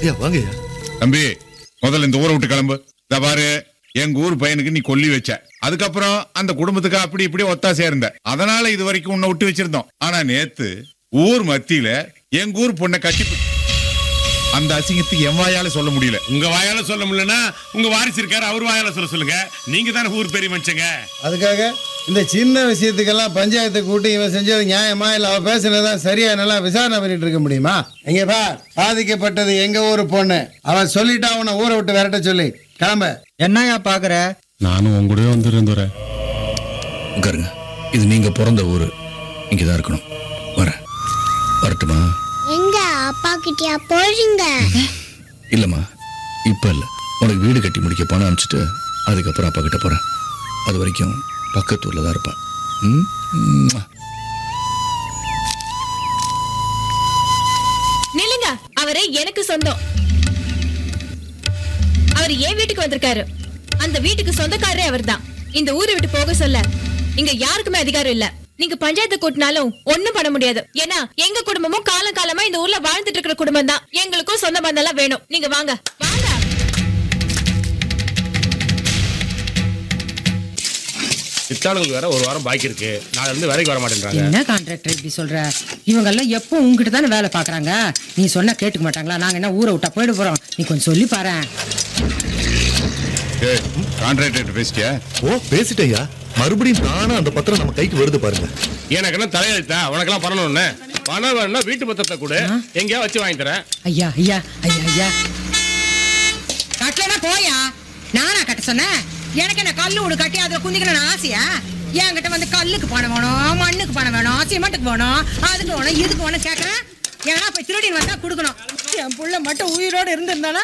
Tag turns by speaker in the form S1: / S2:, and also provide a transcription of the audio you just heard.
S1: ஐயா வாங்கய்யா
S2: தம்பி முதல்ல இந்த ஊரை விட்டு கிளம்பு இத பாரு எங்க ஊர் பையனுக்கு நீ கொல்லி வச்ச அதுக்கப்புறம் அந்த குடும்பத்துக்கு அப்படி இப்படி ஒத்தாசையா இருந்த அதனால இது வரைக்கும் உன்னை விட்டு வச்சிருந்தோம் ஆனா நேத்து ஊர் மத்தியில எங்க ஊர் பொண்ணை கட்டி பி- அந்த அசிங்கத்துக்கு என் வாயால சொல்ல முடியல
S3: உங்க வாயால சொல்ல முடியலன்னா உங்க வாரிசு இருக்காரு அவர் வாயால சொல்ல சொல்லுங்க நீங்க தானே ஊர் பெரிய மனுஷங்க
S4: அதுக்காக இந்த சின்ன விஷயத்துக்கெல்லாம் பஞ்சாயத்தை கூட்டி இவன் செஞ்சது நியாயமா இல்ல அவ பேசுனதான் சரியா நல்லா விசாரணை பண்ணிட்டு இருக்க முடியுமா இங்க பா பாதிக்கப்பட்டது எங்க ஊரு பொண்ணு அவன் சொல்லிட்டா உன்னை ஊரை விட்டு விரட்ட சொல்லி கிளம்ப
S5: என்னையா பாக்குற
S3: நானும் உங்க கூட வந்துருந்துறேன்
S6: உட்காருங்க இது நீங்க பிறந்த ஊரு இங்கதான் இருக்கணும் வரேன் வரட்டுமா
S7: எங்க அப்பா கிட்டயா போறீங்க
S6: இல்லம்மா இப்ப இல்ல உனக்கு வீடு கட்டி முடிக்க பணம் அனுப்பிச்சிட்டு அதுக்கப்புறம் அப்பா கிட்ட போறேன் அது வரைக்கும் பக்கத்து ஊர்ல தான் இருப்பேன் ம்? ம்ம்.
S8: நில்லுங்க அவரு எனக்கு சொந்தம் அவர் என் வீட்டுக்கு வந்திருக்காரு அந்த வீட்டுக்கு சொந்தக்காரரே அவர்தான் இந்த ஊரை விட்டு போக சொல்ல இங்க யாருக்குமே அதிகாரம் இல்ல நீங்க பஞ்சாயத்து கூட்டினாலும் ஒண்ணும் பண்ண முடியாது ஏன்னா எங்க குடும்பமும் காலம் காலமா இந்த ஊர்ல வாழ்ந்துட்டு இருக்கிற குடும்பம் தான் எங்களுக்கும் சொந்த பந்தம் எல்லாம் வேணும் நீங்க வாங்க வாங்க
S3: சித்தாளுங்களுக்கு வேற ஒரு வாரம் பாக்கி இருக்கு நாளைல இருந்து வேலைக்கு வர மாட்டேன்றாங்க
S9: என்ன கான்ட்ராக்டர் இப்படி சொல்ற இவங்க எல்லாம் எப்போ உங்ககிட்ட தானே வேலை பாக்குறாங்க நீ சொன்னா கேட்டுக்க மாட்டாங்களா நாங்க என்ன ஊரை விட்டா போயிட போறோம் நீ கொஞ்சம் சொல்லி பாரு
S2: கான்ட்ராக்டர் பேசிட்டியா
S1: ஓ பேசிட்டேயா மறுபடியும் தானா அந்த பத்திரம் நம்ம கைக்கு வருது பாருங்க
S3: எனக்கு என்ன தலையெழுத்தா உனக்கெல்லாம் பண்ணணும்னு பணம் வேணும்னா வீட்டு பத்திரத்தை கூட எங்கேயா வச்சு வாங்கி தரேன்
S9: ஐயா ஐயா ஐயா ஐயா கட்டலனா போயா நானா கட்ட சொன்னேன் எனக்கு என்ன கல்லு விடு கட்டி அதுல குந்திக்கணும்னு ஆசையா என்கிட்ட வந்து கல்லுக்கு பணம் வேணும் மண்ணுக்கு பணம் வேணும் சிமெண்ட்டுக்கு வேணும் அதுக்கு வேணும் இதுக்கு வேணும் கேக்குறேன் ஏன்னா போய் திருடின்னு வந்தா கொடுக்கணும் என் புள்ள மட்டும் உயிரோட இருந்திருந்தானா